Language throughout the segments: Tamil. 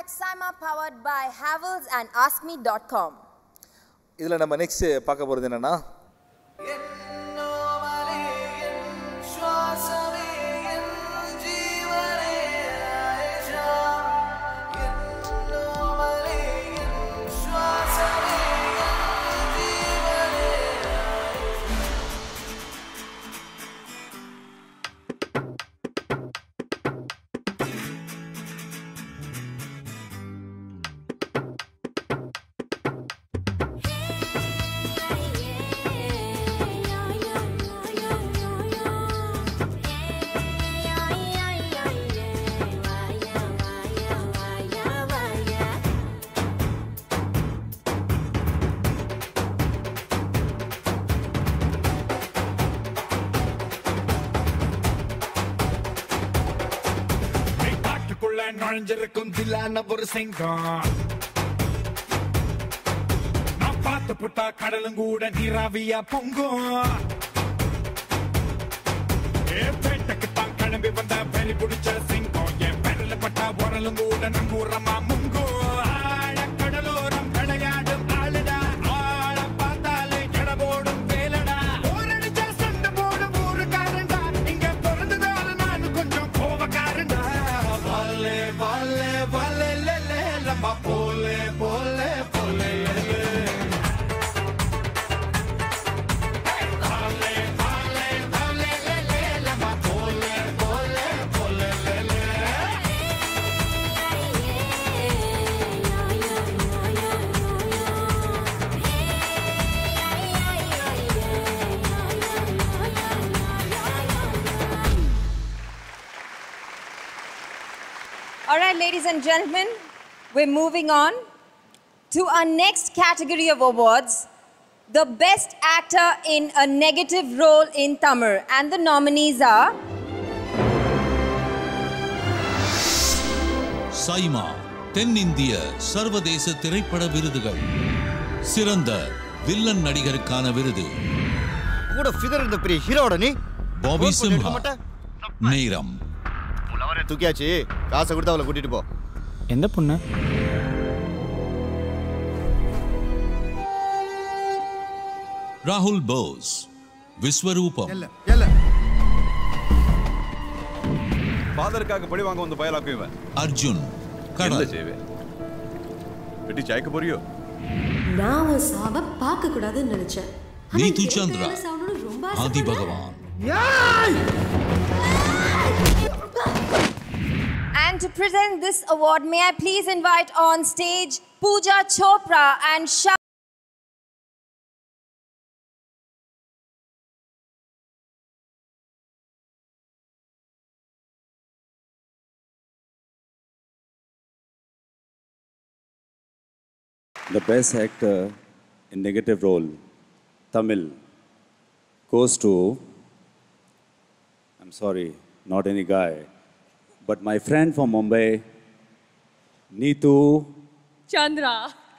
Hashtag Saima powered by Havels and AskMe.com. இதில் நம்ம நெக்ஸ்ட் பார்க்க போகிறது என்னன்னா காட்டுக்குள்ள நுழைஞ்சிருக்கும் தில்லான ஒரு சிங்கம் நான் பார்த்து புட்டா கடலும் கூட நீராவியா பொங்கும் என் பேட்டைக்கு தான் கிளம்பி வந்த வெளி பிடிச்ச சிங்கம் என் பெரல பட்டா உரலும் கூட நங்கூரமா முங்கும் ஆழக்கடலோரம் விளையாடும் ஆளுடா ஆழ பார்த்தாலே எடபோடும் வேலடா ஊரடிச்சா சண்டை போடும் ஊருக்காரன்டா இங்க பிறந்ததால நான் கொஞ்சம் கோவக்காரன்டா வாலே வாலே வாலே லே லே லம்பா போலே போலே போலே லே லே வாலே வாலே வாலே லே லே லம்பா போலே போலே போலே லே லே All right, ladies and gentlemen, we're moving on to our next category of awards the Best Actor in a Negative Role in Tamil. And the nominees are SIIMA தென்னிந்திய சர்வதேச திரைப்பட விருதுகள் சிறந்த வில்லன் நடிகருக்கான விருது கூட ஃபிகர் இருந்த பெரிய ஹீரோட நீ பாபி Vote பண்ணி எடுக்க சிம்ஹா மாட்டே? நேரம் தூக்கியாச்சு காசை கொடுத்து அவளை கூட்டிட்டு போ எந்த பொண்ணு ராகுல் போஸ் விஸ்வரூபம் ஃபாதருக்காக பழி வாங்க வந்து பயலாக்கும் இவன் அர்ஜுன் என்ன கடல் செய்வேன் வெட்டி சாய்க்க போறியோ நான் உன் சாவை பார்க்க கூடாதுன்னு நினைச்சேன் ஆனா நீது எனக்கு சந்திரா famous ஆகணும்னு ரொம்ப ஆதி ஆசைப்பட்டேன். பகவான் And to present this award, may I please invite on stage Pooja Chopra and Shah. The best actor in negative role, Tamil, goes to, I'm sorry, not any guy, but my friend from Mumbai, Neetu. Chandra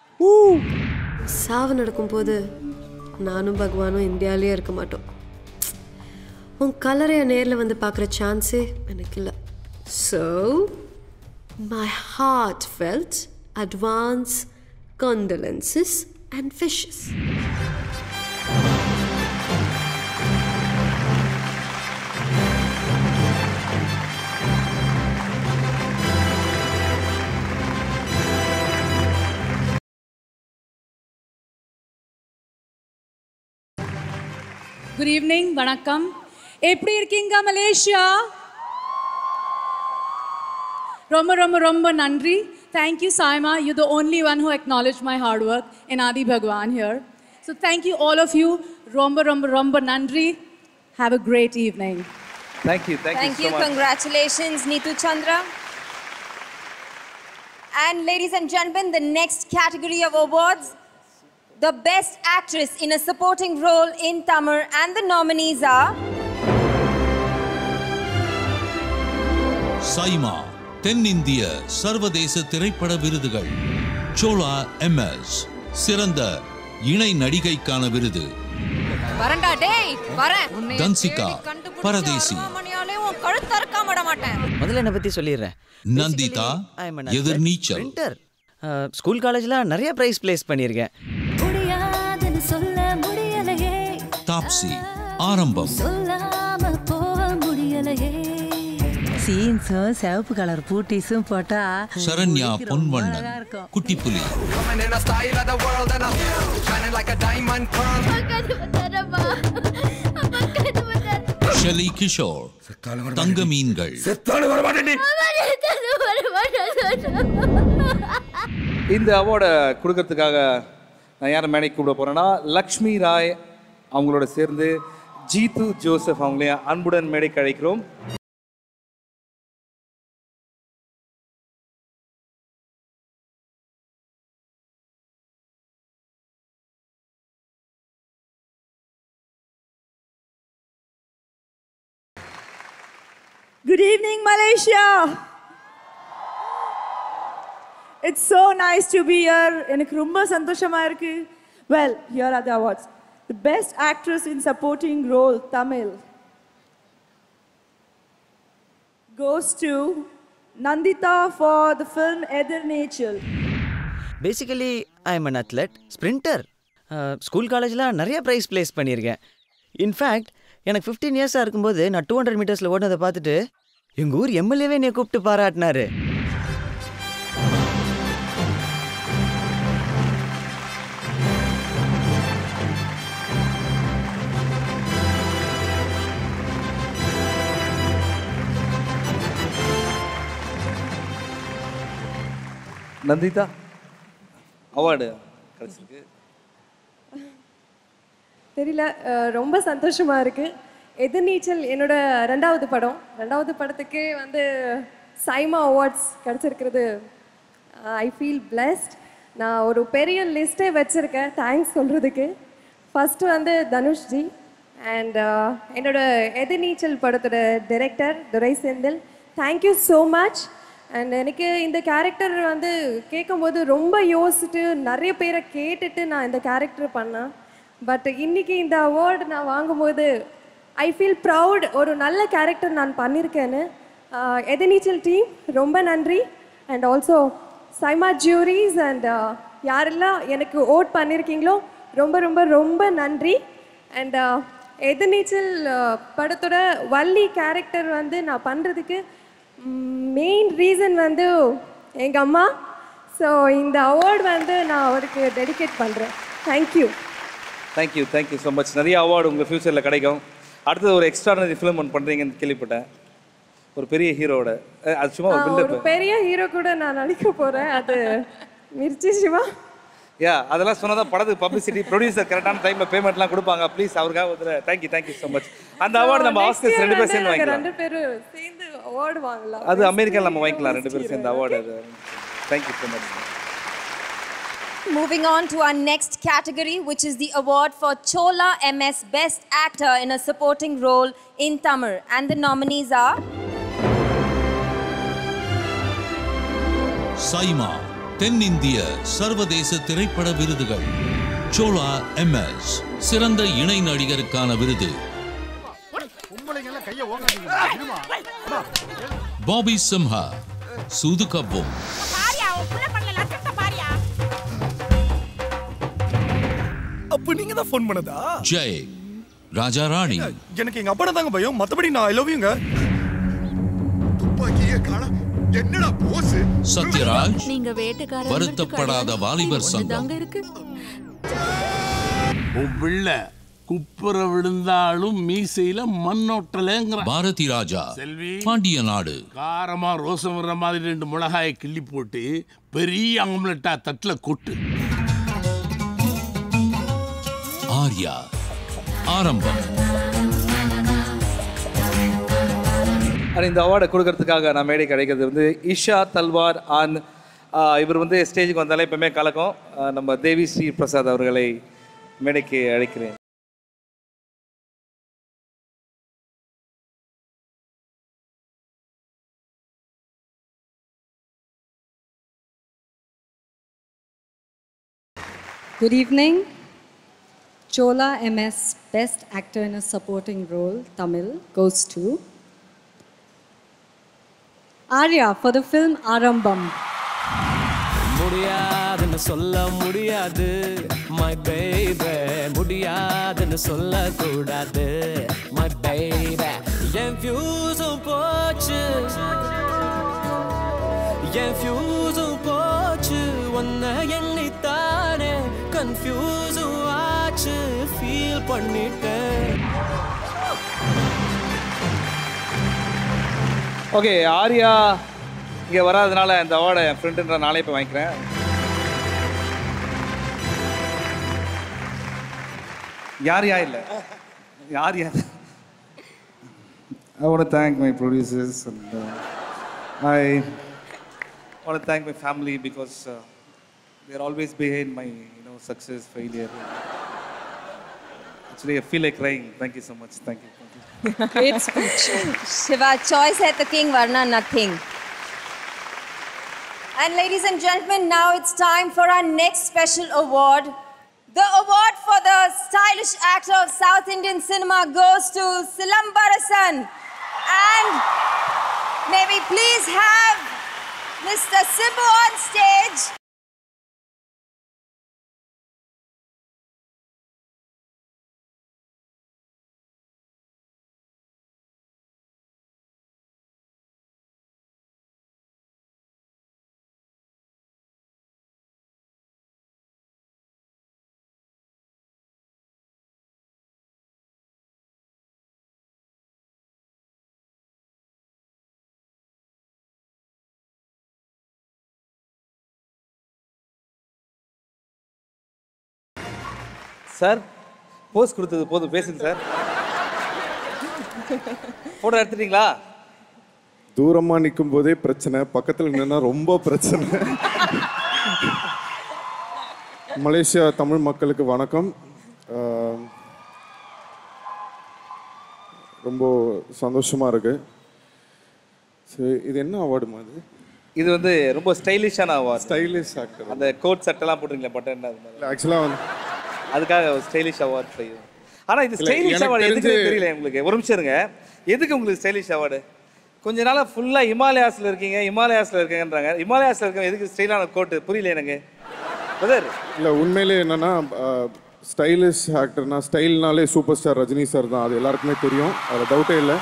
சாவு நடக்கும்போது நானும் பகவானும் இந்தியாவிலேயே இருக்க மாட்டோம் உன் கலரைய நேரில் வந்து பார்க்குற சான்ஸே எனக்கு இல்லை so my heart felt advance condolences and wishes. Good evening வணக்கம் எப்படி இருக்கீங்க மலேசியா ரொம்ப ரொம்ப ரொம்ப நன்றி Thank you, Saima. You're the only one who acknowledged my hard work in Adi Bhagwan here. So thank you, all of you. Romba, romba, romba, nandri. Have a great evening. Thank you. Thank, Thank you you. so much. Congratulations, Neetu Chandra. And ladies and gentlemen, the next category of awards the Best Actress in a Supporting Role in Tamil, and the nominees are SIIMA தென்னிந்திய சர்வதேச திரைப்பட விருதுகள் சோலா எம்எஸ் சிறந்த இணை நடிகைக்கான விருது வரண்டா டேய் வரேன் தன்சிகா பரதேசி மணியாலே உன் கழுத்தறுக்காம விட மாட்டேன் மாட்டேன் முதல்ல என்னை பற்றி சொல்லிடுறேன் நந்திதா எதிர்நீச்சல் பிரிண்டர் ஸ்கூல் காலேஜில் நிறைய ப்ரைஸ் ப்ளேஸ் பண்ணியிருக்கேன் முடியாதுன்னு சொல்ல முடியலையே தாப்சி ஆரம்பம் சொல்லாம போக முடியலையே சீன்ஸும் சிவப்பு கலர் பூட்டிஸும் போட்டா சரண்யா ஊருக்கு ரொம்ப பொன்வண்ணன் அழகா இருக்கும் குட்டிப்புலி ஷெலி கிஷோர் தங்க மீன்கள் இந்த அவார்டை கொடுக்கறதுக்காக நான் யாரை மேடைக்கு கூப்பிட போகிறேன்னா லக்ஷ்மி ராய் அவங்களோட சேர்ந்து ஜீத்து ஜோசப் அவங்களையும் அன்புடன் மேடைக்கு அழைக்கிறோம் Good evening, Malaysia. It's so nice to be here. எனக்கு ரொம்ப சந்தோஷமா இருக்கு. Well, here are the awards. The best actress in supporting role, Tamil, goes to Nandita for the film Ether Nature. Basically I am an athlete sprinter school காலேஜில் நிறைய ப்ரைஸ் ப்ளேஸ் பண்ணியிருக்கேன் இன்ஃபேக்ட் எனக்கு ஃபிஃப்டீன் இயர்ஸாக இருக்கும்போது நான் டூ ஹண்ட்ரட் மீட்டர்ஸில் ஓடினதை பார்த்துட்டு எங்கள் ஊர் எம்எல்ஏவே என்னை கூப்பிட்டு பாராட்டினாரு நந்திதா அவார்டு கிடைச்சிருக்கு தெரியல அஹ் ரொம்ப சந்தோஷமா இருக்கு எதிர்நீச்சல் என்னோட ரெண்டாவது படம் ரெண்டாவது படத்துக்கு வந்து சைமா அவார்ட்ஸ் கிடச்சிருக்கிறது ஐ ஃபீல் பிளெஸ்ட் நான் ஒரு பெரிய லிஸ்ட்டே வச்சுருக்கேன் தேங்க்ஸ் சொல்கிறதுக்கு ஃபஸ்ட்டு வந்து தனுஷ்ஜி அண்ட் என்னோட எதிர்நீச்சல் படத்தோட director Durai Senthil thank you so much and எனக்கு இந்த கேரக்டர் வந்து கேட்கும்போது ரொம்ப யோசிச்சுட்டு நிறைய பேரை கேட்டுட்டு நான் இந்த கேரக்டர் பண்ணேன் பட் இன்னைக்கு இந்த அவார்டு நான் வாங்கும்போது ஐ ஃபீல் ப்ரவுட் ஒரு நல்ல கேரக்டர் நான் பண்ணியிருக்கேன்னு ஆஹ் எதிர்நீச்சல் டீம் ரொம்ப நன்றி and also SIIMA juries and யாரெல்லாம் எனக்கு ஓட் பண்ணியிருக்கீங்களோ ரொம்ப ரொம்ப ரொம்ப நன்றி அண்ட் எதிர்நீச்சல் ஆஹ் படத்தோட வள்ளி கேரக்டர் வந்து நான் பண்ணுறதுக்கு மெயின் ரீசன் வந்து எங்கள் அம்மா ஸோ இந்த அவார்டு வந்து நான் அவருக்கு டெடிகேட் பண்ணுறேன் thank you thank you thank you so much நிறைய அவார்டு உங்கள் ஃப்யூச்சரில் கிடைக்கும் அடுத்தது ஒரு எக்ஸ்ட்ரானரி ஃபிலிம் ஒன்று பண்ணுறீங்கன்னு கேள்விப்பட்டேன் ஒரு பெரிய ஹீரோவோட அஹ் அது சும்மா ஒரு ஆஹ் ஒரு பில்டப் பெரிய ஹீரோ கூட நான் நடிக்க போகிறேன் அது மிர்ச்சி சிவா யா அதெல்லாம் சொன்னதான் படத்துக்கு பப்ளிசிட்டி ப்ரொடியூசர் கரெக்டான டைமில் பேமெண்ட்லாம் கொடுப்பாங்க ப்ளீஸ் அவருக்காக ஒரு தேங்க்யூ தேங்க்யூ ஸோ மச் அந்த அவார்டு நம்ம Next ஆஸ்கர்ஸ் year ரெண்டு பேரும் வந்து சேர்ந்து நாங்க வாங்கிக்கலாம் ரெண்டு பேரும் சேர்ந்து அவார்டு வாங்கலாம் அது அமெரிக்காவில் நம்ம வாங்கிக்கலாம் ரெண்டு பேரும் சேர்ந்து அவார்டு அது thank you so much Moving on to our next category, which is the award for Chola MS Best Actor in a Supporting Role in Tamil. And the nominees are SIIMA தென்னிந்திய சர்வதேச திரைப்பட விருதுகள் சோலா எம்எஸ் சிறந்த இணை நடிகருக்கான விருது பாபி சிம்ஹா சூது கவ்வும் அப்ப நீங்க தான் ஃபோன் பண்ணதா ஜெய் ராஜா ராணி எனக்கு எங்க அப்பா தாங்க பயம் மத்தபடி நான் ஐ லவ் யூங்க துப்பாக்கியே காணா என்னடா போஸ் சத்யராஜ் நீங்க வேட்டைக்காரர் வருத்தப்படாத வாலிபர் சங்கம் தாங்க இருக்கு உன் பிள்ளை குப்புற விழுந்தாலும் மீசையில மண்ணோட்டலைங்கிற பாரதி ராஜா செல்வி பாண்டிய நாடு காரமா ரோசம் வர்ற மாதிரி ரெண்டு மிளகாயை கிள்ளி போட்டு பெரிய ஆம்லெட்டா தட்டுல கொட்டு ஆர்யா ஆரம்பம் ஆனால் இந்த அவார்டை கொடுக்கறதுக்காக நான் மேடை கிடைக்கிறது வந்து இஷா தல்வார் ஆன் ஆஹ் இவர் வந்து ஸ்டேஜுக்கு வந்தாலே எப்பவுமே கலக்கம் ஆஹ் நம்ம தேவி ஸ்ரீ பிரசாத் அவர்களை மேடைக்கு அழைக்கிறேன் Good evening. Chola MS Best Actor in a Supporting Role, Tamil, goes to Arya for the film Arambam. முடியாதுன்னு சொல்ல முடியாது மை பேபே முடியாதுன்னு சொல்ல கூடாது மை பேபே என் ஃபியூஸும் போச்சு என் ஃபியூஸும் போச்சு உன்னை எண்ணித்தானே கன்ஃபியூஸும் ஆச்சு ஃபீல் பண்ணிட்டேன் ஓகே ஆர்யா இங்கே வராதனால இந்த அவார்டை என் ஃப்ரெண்டுன்ற நாளே இப்போ வாங்கிக்கிறேன் யார் யா இல்லை யார் யார் I want to thank my producers and uh, I want to thank my family because uh, they're always behind my you know success, failure. Actually, I feel like crying. Thank you so much. Thank you. Thank you. Great speech. Shiva, choice hai the king, varna nothing. And ladies and gentlemen, now it's time for our next special award. The award for the stylish actor of South Indian cinema goes to Silambarasan. And may we please have Mr. Simbu on stage. Sir pose கொடுத்தது போதும் பேசுங்க சார் ஃபோட்டோ எடுத்துட்டீங்களா தூரமாக நிற்கும் போதே பிரச்சனை பக்கத்தில் நின்னா ரொம்ப பிரச்சனை மலேசியா தமிழ் மக்களுக்கு வணக்கம் ஆஹ், ரொம்ப சந்தோஷமாக இருக்கு சரி இது என்ன அவார்டுமா அது இது வந்து ரொம்ப ஸ்டைலிஷான அவார்ட் ஸ்டைலிஷ் ஆக்டர் அந்த கோட் சட்டெல்லாம் போட்டுருங்களா பட்டன் அது மாதிரி ஆக்சுவலாக வந்து அதுக்காக ஸ்டைலிஷ் அவார்ட் செய்யும் ஆனால் இது இல்ல, ஸ்டைலிஷ் எனக்கு அவார்டு எதுக்கு தெரிஞ்சு- தெரியல உங்களுக்கு ஒரு நிமிஷம் இருங்க எதுக்கு உங்களுக்கு ஸ்டைலிஷ் அவார்டு கொஞ்ச நாளாக ஃபுல்லாக ஹிமாலயாஸில் இருக்கீங்க ஹிமாலயாஸில் இருக்கீங்கன்றாங்க ஹிமாலயாஸில் இருக்க எதுக்கு ஸ்டைலான கோட்டு புரியல எனக்கு பிரதர் இல்லை உண்மையிலே என்னன்னா ஸ்டைலிஷ் ஆக்டர்னா ஸ்டைல்னாலே சூப்பர் ஸ்டார் ரஜினி சார் தான் அது எல்லாருக்குமே தெரியும் அதில் டவுட்டே இல்லை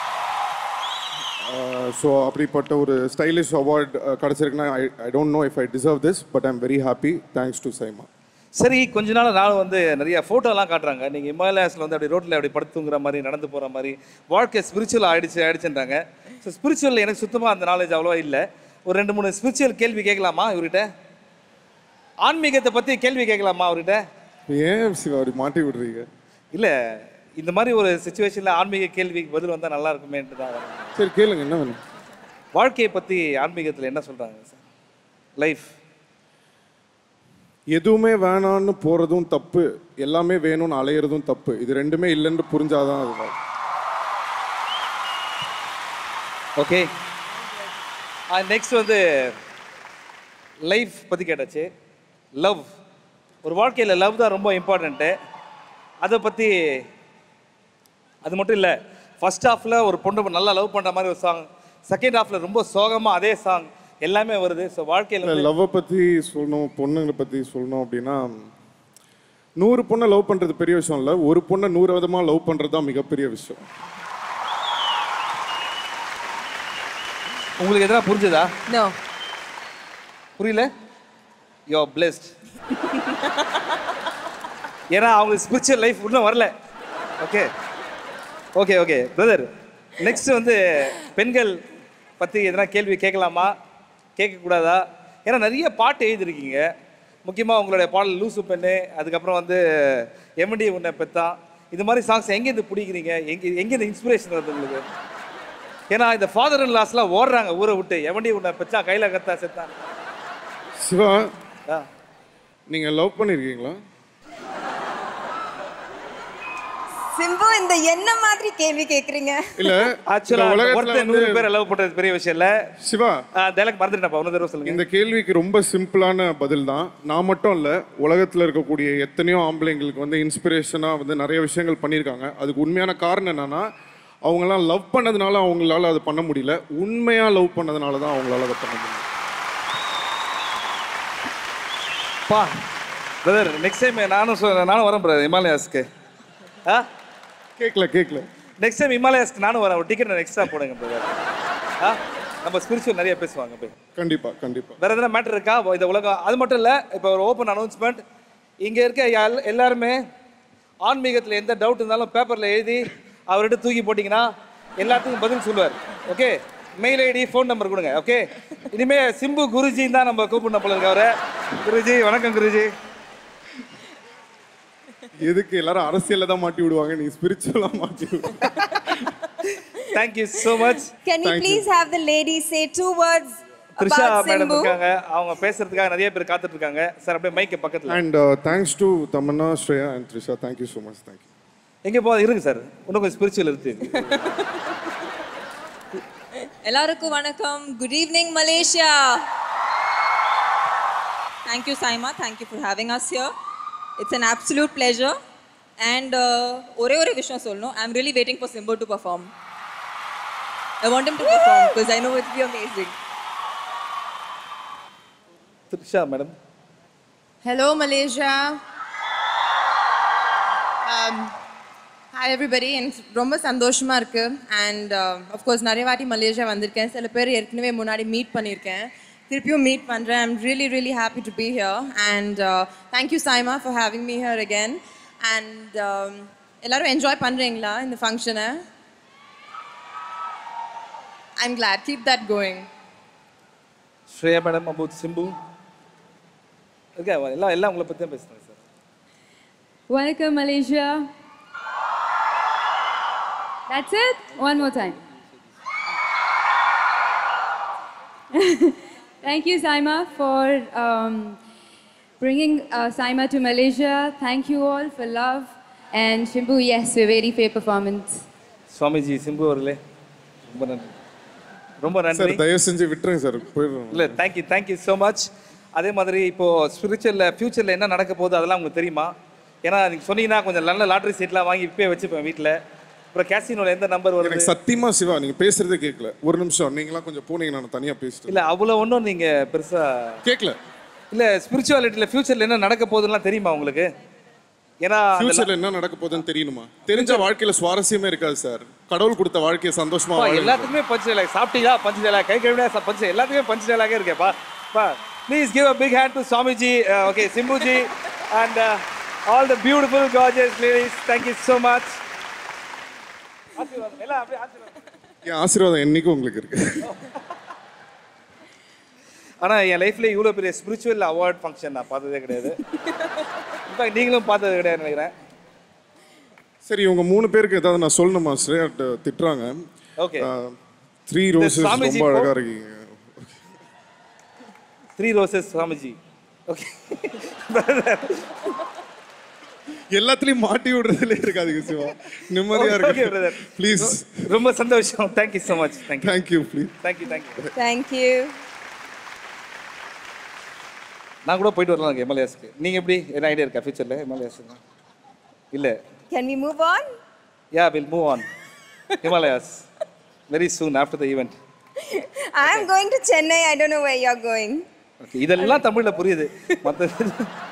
ஸோ அப்படிப்பட்ட ஒரு ஸ்டைலிஷ் அவார்ட் கிடச்சிருக்குன்னா I I don't know if I deserve this but I'm very happy thanks to SIIMA சரி கொஞ்ச நாள் நானும் வந்து நிறைய ஃபோட்டோலாம் காட்டுறாங்க நீங்கள் ஹிமாலயாஸில் வந்து அப்படி ரோட்டில் அப்படி படுத்துங்கிற மாதிரி நடந்து போகிற மாதிரி வாழ்க்கை ஸ்பிரிச்சுவல் ஆயிடுச்சு ஆயிடுச்சுன்றாங்க ஸோ ஸ்பிரிச்சுவல் எனக்கு சுத்தமாக அந்த நாலேஜ் அவ்வளோவா இல்லை ஒரு ரெண்டு மூணு ஸ்பிரிச்சுவல் கேள்வி கேட்கலாமா இவர்கிட்ட ஆன்மீகத்தை பற்றி கேள்வி கேட்கலாமா அவர்கிட்ட ஏன் சிவா அப்படி மாட்டி விடுறீங்க இல்லை இந்த மாதிரி ஒரு சுச்சுவேஷனில் ஆன்மீக கேள்விக்கு பதில் வந்தால் நல்லா இருக்குமேன்ட்டு தான் வரேன். சரி கேளுங்க என்ன வேணும் வாழ்க்கையை பற்றி ஆன்மீகத்தில் என்ன சொல்கிறாங்க சார் லைஃப் எதுவுமே வேணான்னு போகிறதும் தப்பு எல்லாமே வேணும்னு அலையிறதும் தப்பு இது ரெண்டுமே இல்லைன்னு புரிஞ்சாதான் அது வாழ்க்கை. ஓகே நெக்ஸ்ட் வந்து லைஃப் பற்றி கேட்டாச்சு லவ் ஒரு வாழ்க்கையில் லவ் தான் ரொம்ப இம்பார்ட்டண்ட்டு அதை பற்றி அது மட்டும் இல்லை ஃபர்ஸ்ட் ஹாஃபில் ஒரு பொண்ணு நல்லா லவ் பண்ணுற மாதிரி ஒரு சாங் செகண்ட் ஹாஃபில் ரொம்ப சோகமாக அதே சாங் எல்லாமே வருது ஸோ வாழ்க்கையில் இல்லை வந்து லவ்வை பற்றி சொல்லணும் பொண்ணுங்களை பற்றி சொல்லணும் அப்படின்னா நூறு பொண்ணை லவ் பண்ணுறது பெரிய விஷயம் இல்லை ஒரு பொண்ணை நூறு விதமாக லவ் பண்ணுறது தான் மிகப்பெரிய விஷயம் உங்களுக்கு எதனா புரிஞ்சுதா No. புரியல யோ பிளெஸ்ட் ஏன்னா அவங்களுக்கு ஸ்பிரிச்சுவல் லைஃப் இன்னும் வரல okay okay okay brother next வந்து பெண்கள் பற்றி எதனா கேள்வி கேட்கலாமா கேட்கக்கூடாதா ஏன்னா நிறைய பாட்டு எழுதிருக்கீங்க முக்கியமாக உங்களுடைய பாடல் லூசு பெண்ணு அதுக்கப்புறம் வந்து எம்டி உன்னை பெத்தான் இது மாதிரி சாங்ஸ் எங்கேருந்து பிடிக்கிறீங்க எங்கே எங்கேருந்து இன்ஸ்பிரேஷன் வருது உங்களுக்கு ஏன்னா இந்த ஃபாதர் இன் லாஸ்லாம் ஓடுறாங்க ஊரை விட்டு எவன்டி உன்னை பெச்சா கையில் கத்தா செத்தான் சிவா ஆ. நீங்கள் லவ் பண்ணியிருக்கீங்களா சிம்பு இந்த என்ன மாதிரி கேள்வி கேக்குறீங்க இல்ல ஆக்சுவலா இந்த உலகத்துல ஒருத்தர் வந்து- நூறு பேரை லவ் பண்றது பெரிய விஷயம் இல்ல சிவா டைலாக் மறந்துட்டேன் ஒன்னு தடவை சொல்லுங்க இந்த கேள்விக்கு ரொம்ப சிம்பிளான பதில் தான் நான் மட்டும் இல்லை உலகத்தில் இருக்கக்கூடிய எத்தனையோ ஆம்பளைங்களுக்கு வந்து இன்ஸ்பிரேஷனாக வந்து நிறைய விஷயங்கள் பண்ணியிருக்காங்க அதுக்கு உண்மையான காரணம் என்னன்னா அவங்களாம் லவ் பண்ணதுனால அவங்களால அதை பண்ண முடியல உண்மையாக லவ் பண்ணதுனால தான் அவங்களால அதை பண்ண முடியும் பா பிரதர் நெக்ஸ்ட் டைம் நானும் சொ- நானும் வரேன் பிரதர் ஹிமாலயாஸ்க்கு ஆ கேட்கல கேட்கல நெக்ஸ்ட் டைம் ஹிமாலயாஸ்க்கு நானும் வரேன் ஒரு டிக்கெட் எக்ஸ்ட்ரா போடுங்க பிரதர் ஆ நம்ம ஸ்பிரிச்சுவல் நிறைய பேசுவாங்க போய் கண்டிப்பாக கண்டிப்பாக வேற எதனா மேட்டர் இருக்கா இந்த உலகம் அது மட்டும் இல்லை இப்போ ஒரு ஓப்பன் அனௌன்ஸ்மெண்ட் இங்கே இருக்க எல்- எல்லாருமே ஆன்மீகத்தில் எந்த டவுட் இருந்தாலும் பேப்பரில் எழுதி அவர்கிட்ட தூக்கி போட்டிங்கன்னா எல்லாத்துக்கும் பதில் சொல்லுவார் okay mail ID phone number கொடுங்க ஓகே இனிமே சிம்பு குருஜின்னு தான் நம்ம கூப்பிடணும் போல இருக்கு அவரை குருஜி வணக்கம் குருஜி எதுக்கு எல்லாரும் அரசியல்ல தான் மாட்டி விடுவாங்க நீ ஸ்பிரிச்சுவலாக மாட்டி விடுவாங்க thank you so much Can we please have the ladies say two words Trisha about madam Simbu? இருக்காங்க அவங்க பேசுறதுக்காக நிறைய பேர் காத்துட்டு இருக்காங்க சார் அப்படியே மைக்க பக்கத்தில் and thanks to Tamannaah Shreya and Trisha thank you so much thank you எங்கே போ இருங்க சார் இன்னும் கொஞ்சம் ஸ்பிரிச்சுவல் இருக்கு எல்லாருக்கும் வணக்கம் good evening Malaysia thank you SIIMA thank you for having us here it's an absolute pleasure and ஒரே ஒரு விஷயம் சொல்லணும் I am really waiting for Simbu to perform I want him to perform because I know it be amazing Trisha madam Hello, Malaysia. Um, hi everybody. எனக்கு ரொம்ப சந்தோஷமா இருக்கு அண்ட் அஃப்கோர்ஸ் நிறைய வாட்டி மலேசியா வந்திருக்கேன் சில பேர் ஏற்கனவே முன்னாடி மீட் பண்ணியிருக்கேன் திருப்பியும் மீட் பண்ணுறேன் I'm really really happy to be here and thank you SIIMA for having me here again and எல்லாரும் என்ஜாய் பண்ணுறீங்களா இந்த ஃபங்க்ஷனை I'm glad keep that going Shreya madam about Simbu okay எல்லாம் எல்லாம் உங்களை பற்றி தான் பேசுகிறேன் sir Welcome, Malaysia. That's it? One more time. Thank you, Saima, for um, bringing uh, Saima to Malaysia. Thank you all for love. And Shimbu, yes, we're waiting for your performance. Swamiji Simbu அவர்களே ரொம்ப நன்றி ரொம்ப சார் நன்றி தயவு செஞ்சு விட்டுருங்க சார் போயிடுறோம் இல்லை தேங்க்யூ தேங்க்யூ ஸோ மச் அதே மாதிரி இப்போது ஸ்பிரிச்சுவலில் ஃப்யூச்சரில் என்ன நடக்க போகுது அதெல்லாம் உங்களுக்கு தெரியுமா ஏன்னா நீங்கள் சொன்னீங்கன்னா கொஞ்சம் நல்ல லாட்ரி சீட்லாம் வாங்கி இப்போயே வச்சுப்பேன் வீட்டில் அப்புறம் கேசினோவில் எந்த நம்பர் வருது எனக்கு சத்தியமா சிவா நீங்க பேசுறதே கேட்கல ஒரு நிமிஷம் நீங்களாம் கொஞ்சம் போனீங்க நான் தனியா பேசிட்டு இல்லை அவ்வளோ ஒன்றும் நீங்கள் பெருசாக கேட்கல இல்லை ஸ்பிரிச்சுவாலிட்டியில் ஃப்யூச்சரில் என்ன நடக்க போகுதுலாம் தெரியுமா உங்களுக்கு ஏன்னா அந்த ஃபியூச்சர்ல என்ன நடக்க போகுதுன்னு தெரியணுமா தெரிஞ்ச வாழ்க்கையில சுவாரஸ்யமே இருக்காது சார் கடவுள் கொடுத்த வாழ்க்கையை சந்தோஷமா அப்பா, வாழுங்க. எல்லாத்துக்குமே பஞ்ச் டைலாக் சாப்பிட்டீங்களா பஞ்ச் டைலாக் கை கழுவினா பஞ்ச் எல்லாத்துக்குமே பஞ்ச் டைலாகே இருக்கேப்பா பா please give a big hand to Swamiji okay Simbuji and all the beautiful gorgeous ladies thank you so much எல்லாம் அப்படியே ஆசீர்வாதம் என் ஆசீர்வாதம் என்னைக்கும் உங்களுக்கு இருக்கு ஆனால் என் லைஃப்ல இவ்வளோ பெரிய ஸ்பிரிச்சுவல் அவார்ட் ஃபங்க்ஷன் நான் பார்த்ததே கிடையாது இன்ஃபேக்ட் நீங்களும் பார்த்தது கிடையாது நினைக்கிறேன் சரி உங்க மூணு பேருக்கு ஏதாவது நான் சொல்லணுமா ஸ்ரேயா ட- திட்டுறாங்க Okay. த்ரீ இந்த ரோசஸ் சாமிஜி ரொம்ப அழகா இப்போ- இருக்கீங்க த்ரீ ரோசஸ் சுவாமிஜி ஓகே எல்லாத்துலயும் மாட்டி விடுறதுல இருக்காதுங்க சிவா நிம்மதியா ஓகே பிரதர் இருக்கு ப்ளீஸ் ரொம்ப சந்தோஷம் thank you so much thank you thank you please thank you thank you Thank you. நான் கூட போயிட்டு வரலாம் எம்எல்ஏஸ்க்கு நீங்கள் எப்படி என்ன ஐடியா இருக்கா ஃபியூச்சரில் எம்எல்ஏஸ்க்கு இல்லை Can we move on? Yeah will move on Himalayas very soon after the event I'm going to Chennai. I don't know where you're going. இதெல்லாம் தமிழில் புரியுது மற்ற